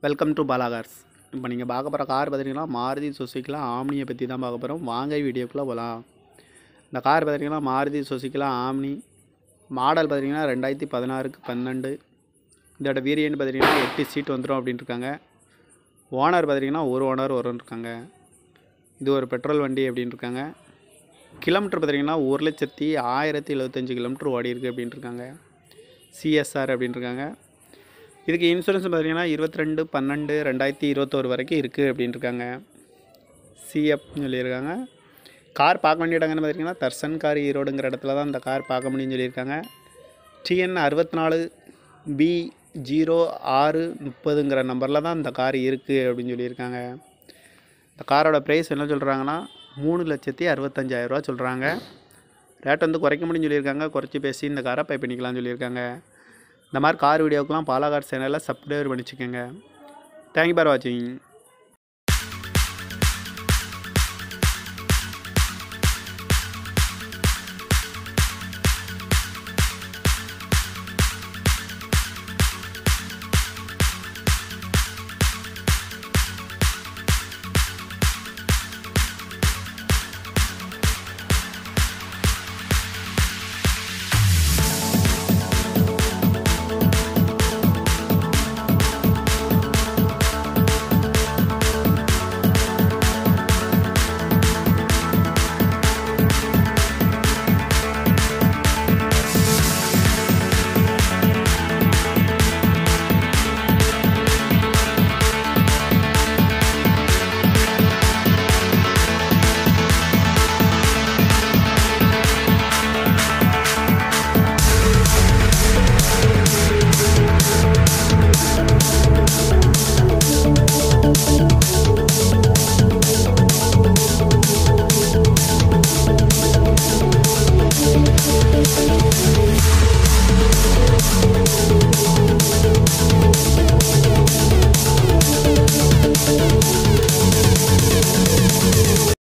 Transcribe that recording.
welcome to Bala Cars இப்போ நீங்கள் பார்க்க போகிற கார் பார்த்தீங்கன்னா மாருதி சுசுக்கிலாம் ஆம்னியை பற்றி தான் பார்க்க போகிறோம் வாங்க வீடியோக்குள்ளே போகலாம் இந்த கார் பார்த்தீங்கன்னா மாருதி சுசுக்கிலாம் ஆம்னி மாடல் பார்த்தீங்கன்னா ரெண்டாயிரத்தி பதினாறுக்கு பன்னெண்டு இதோட வேரியன்ட் பார்த்தீங்கன்னா எட்டு சீட் வந்துடும் அப்படின்ட்டு இருக்காங்க ஓனர் பார்த்தீங்கன்னா ஒரு ஓனர் வரும்னு இருக்காங்க இது ஒரு பெட்ரோல் வண்டி அப்படின்னு இருக்காங்க கிலோமீட்டர் பார்த்தீங்கன்னா ஒரு லட்சத்தி ஆயிரத்தி எழுபத்தஞ்சு கிலோமீட்டர் ஓடி இருக்குது அப்படின்ட்டு இருக்காங்க சிஎஸ்ஆர் அப்படின்னு இருக்காங்க இதுக்கு இன்சூரன்ஸ் பார்த்தீங்கன்னா இருபத்தி ரெண்டு பன்னெண்டு ரெண்டாயிரத்தி இருபத்தோரு வரைக்கும் இருக்குது அப்படின்னு இருக்காங்க சிஎஃப்னு சொல்லியிருக்காங்க கார் பார்க்க வேண்டிய இடங்கன்னு பார்த்தீங்கன்னா தர்சன் கார் ஈரோடுங்கிற இடத்துல தான் இந்த கார் பார்க்க முடியும்னு சொல்லியிருக்காங்க டிஎன் அறுபத்தி நாலு பி ஜீரோ ஆறு முப்பதுங்கிற நம்பரில் தான் இந்த கார் இருக்குது அப்படின்னு சொல்லியிருக்காங்க இந்த காரோட ப்ரைஸ் என்ன சொல்கிறாங்கன்னா மூணு லட்சத்தி அறுபத்தஞ்சாயிரரூவா சொல்கிறாங்க ரேட் வந்து குறைக்க முடியும்னு சொல்லியிருக்காங்க குறைச்சி பேசி இந்த காரை பை பண்ணிக்கலாம்னு சொல்லியிருக்காங்க இந்த மாதிரி கார் வீடியோக்கெலாம் பாலாகார் சேனலில் சப்ஸ்கிரைப் பண்ணிச்சுக்கோங்க தேங்க்யூ ஃபார் வாட்சிங்